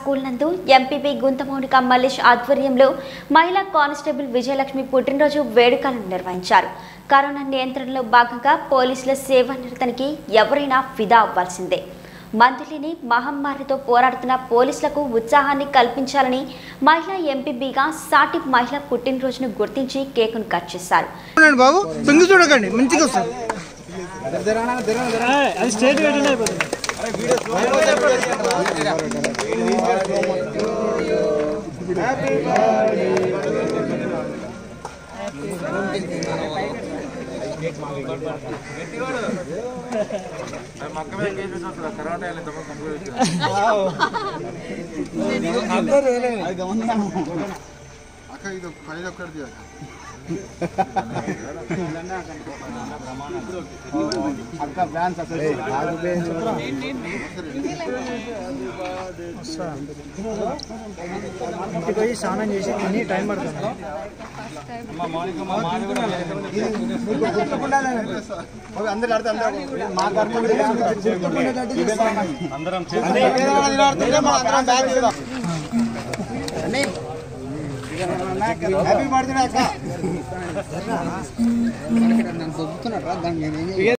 school నందు MPP గుంతమౌనిక Mallesh ఆధ్వర్యంలో మహిళా కానిస్టేబుల్ విజయలక్ష్మి పుట్టినరోజు వేడుకలను నిర్వహించారు కరోనా నియంత్రణలో భాగంగా పోలీసుల సేవానిరతనికి ఎవరైనా ఫిదా అవ్వాల్సిందే మందులేని మహమ్మారితో పోరాడుతున్న పోలీసులకు ఉత్సాహాన్ని కల్పించాలని మహిళా ఎంపీబీగా సాటి మహిళా పుట్టినరోజును గుర్తించి కేకును కట్ చేశారు చూడండి బాబు తొంగి చూడకండి మంచిగా వస్తుంది అది స్టేట్ పెట్టండి అయిపోతుంది అక్క ఇది పైన ఒక్కటి తీయాలి అక్క ఫ్యాన్స్ ఇంటికి పోయి స్నానం చేసి తిని టైం పడుతుంది అందరు ఆడితే అందరూ మా హ్యాపీ బర్త్డే అక్క